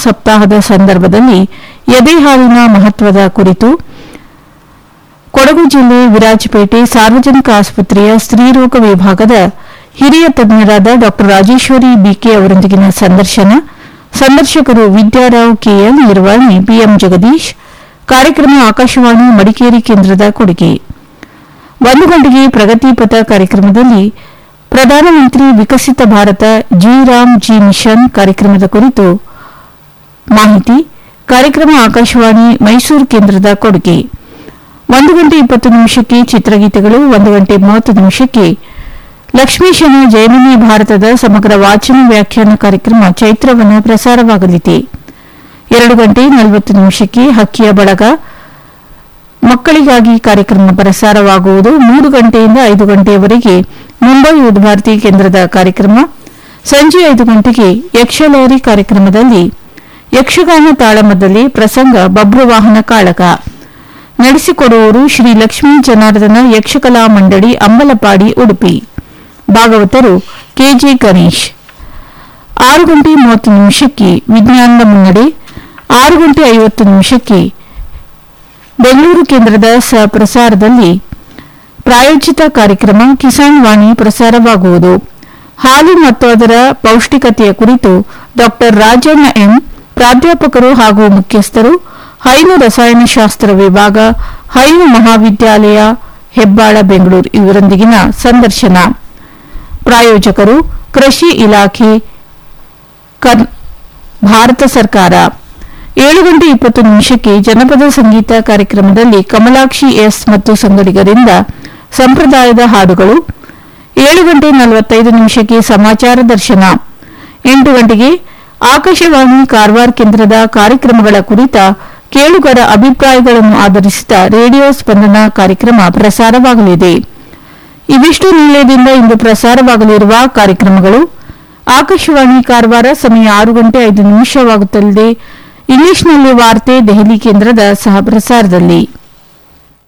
ಸಪ್ತಾಹದ ಸಂದರ್ಭದಲ್ಲಿ ಎದೆ ಹಾಲಿನ ಮಹತ್ವದ ಕುರಿತು ಕೊಡಗು ಜಿಲ್ಲೆ ವಿರಾಜಪೇಟೆ ಸಾರ್ವಜನಿಕ ಆಸ್ಪತ್ರೆಯ ಸ್ತ್ರೀರೋಗ ವಿಭಾಗದ ಹಿರಿಯ ತಜ್ಞರಾದ ಡಾ ರಾಜೇಶ್ವರಿ ಬಿಕೆ ಅವರೊಂದಿಗಿನ ಸಂದರ್ಶನ ಸಂದರ್ಶಕರು ವಿದ್ಯಾರಾವ್ ಕೆಎಲ್ ನಿರ್ವಹಣೆ ಬಿಎಂ ಜಗದೀಶ್ ಕಾರ್ಯಕ್ರಮ ಆಕಾಶವಾಣಿ ಮಡಿಕೇರಿ ಕೇಂದ್ರದ ಕೊಡುಗೆ ಒಂದು ಗಂಟೆಗೆ ಪ್ರಗತಿ ಪಥ ಕಾರ್ಯಕ್ರಮದಲ್ಲಿ ಪ್ರಧಾನಮಂತ್ರಿ Viksit Bharat G Ram G mission ಕಾರ್ಯಕ್ರಮದ ಕುರಿತು ಮಾಹಿತಿ ಕಾರ್ಯಕ್ರಮ ಆಕಾಶವಾಣಿ ಮೈಸೂರು ಕೇಂದ್ರದ ಕೊಡುಗೆ ಒಂದು ಗಂಟೆ ಇಪ್ಪತ್ತು ನಿಮಿಷಕ್ಕೆ ಚಿತ್ರಗೀತೆಗಳು ಒಂದು ಗಂಟೆ ಮೂವತ್ತು ನಿಮಿಷಕ್ಕೆ ಲಕ್ಷ್ಮೀಶನ ಜಯಮನಿ ಭಾರತದ ಸಮಗ್ರ ವಾಚನ ವ್ಯಾಖ್ಯಾನ ಕಾರ್ಯಕ್ರಮ ಚೈತ್ರವನ ಪ್ರಸಾರವಾಗಲಿದೆ ಎರಡು ಗಂಟೆ ನಲವತ್ತು ನಿಮಿಷಕ್ಕೆ ಹಕ್ಕಿಯ ಬಳಗ ಮಕ್ಕಳಿಗಾಗಿ ಕಾರ್ಯಕ್ರಮ ಪ್ರಸಾರವಾಗುವುದು ಮೂರು ಗಂಟೆಯಿಂದ ಐದು ಗಂಟೆಯವರೆಗೆ ಮುಂಬೈ ಉದ್ಭಾರತಿ ಕೇಂದ್ರದ ಕಾರ್ಯಕ್ರಮ ಸಂಜೆ ಐದು ಗಂಟೆಗೆ ಯಕ್ಷಲಹರಿ ಕಾರ್ಯಕ್ರಮದಲ್ಲಿ ಯಕ್ಷಗಾನ ತಾಳಮದಲ್ಲಿ ಪ್ರಸಂಗ ಬಬ್ರುವಾಹನ ಕಾಳಗ ನಡೆಸಿಕೊಡುವವರು ಶ್ರೀ ಲಕ್ಷ್ಮೀ ಜನಾರ್ದನ ಯಕ್ಷಕಲಾ ಮಂಡಳಿ ಅಂಬಲಪಾಡಿ ಉಡುಪಿ ಭಾಗವತರು ಕೆಜೆ ಗಣೇಶ್ ಆರು ಗಂಟೆ ಮೂವತ್ತು ನಿಮಿಷಕ್ಕೆ ವಿಜ್ಞಾನದ ಮುನ್ನಡೆ ಆರು ಗಂಟೆ ಐವತ್ತು ನಿಮಿಷಕ್ಕೆ ಬೆಂಗಳೂರು ಕೇಂದ್ರದ ಪ್ರಸಾರದಲ್ಲಿ ಪ್ರಾಯೋಜಿತ ಕಾರ್ಯಕ್ರಮ ಕಿಸಾನ್ ವಾಣಿ ಪ್ರಸಾರವಾಗುವುದು ಹಾಲು ಮತ್ತು ಅದರ ಪೌಷ್ಟಿಕತೆಯ ಕುರಿತು ಡಾ ರಾಜಣ್ಣ ಎಂ ಪ್ರಾಧ್ಯಾಪಕರು ಹಾಗೂ ಮುಖ್ಯಸ್ಥರು ಹೈನು ರಸಾಯನಶಾಸ್ತ್ರ ವಿಭಾಗ ಹೈನು ಮಹಾವಿದ್ಯಾಲಯ ಹೆಬ್ಬಾಳ ಬೆಂಗಳೂರು ಇವರೊಂದಿಗಿನ ಸಂದರ್ಶನ ಪ್ರಾಯೋಜಕರು ಕೃಷಿ ಇಲಾಖೆ ಕರ್- ಭಾರತ ಸರ್ಕಾರ ಏಳು ಗಂಟೆ ಇಪ್ಪತ್ತು ನಿಮಿಷಕ್ಕೆ ಜನಪದ ಸಂಗೀತ ಕಾರ್ಯಕ್ರಮದಲ್ಲಿ ಕಮಲಾಕ್ಷಿ ಎಸ್ ಮತ್ತು ಸಂಗಡಿಗರಿಂದ ಸಂಪ್ರದಾಯದ ಹಾಡುಗಳು ಏಳು ಗಂಟೆ ನಲವತ್ತೈದು ನಿಮಿಷಕ್ಕೆ ಸಮಾಚಾರ ದರ್ಶನ ಎಂಟು ಗಂಟೆಗೆ ಆಕಾಶವಾಣಿ ಕಾರವಾರ ಕೇಂದ್ರದ ಕಾರ್ಯಕ್ರಮಗಳ ಕುರಿತ ಕೇಳುಗರ ಅಭಿಪ್ರಾಯಗಳನ್ನು ಆಧರಿಸಿದ ರೇಡಿಯೋ ಸ್ಪಂದನ ಕಾರ್ಯಕ್ರಮ ಪ್ರಸಾರವಾಗಲಿದೆ ಇವಿಷ್ಟು ನಿಲಯದಿಂದ ಇಂದು ಪ್ರಸಾರವಾಗಲಿರುವ ಕಾರ್ಯಕ್ರಮಗಳು ಆಕಾಶವಾಣಿ ಕಾರವಾರ ಸಮಯ ಆರು ಗಂಟೆ ಐದು ನಿಮಿಷವಾಗುತ್ತಲಿದೆ ಇಂಗ್ಲಿಷ್ನಲ್ಲಿ ವಾರ್ತೆ ದೆಹಲಿ ಕೇಂದ್ರದ ಸಹ ಪ್ರಸಾರದಲ್ಲಿ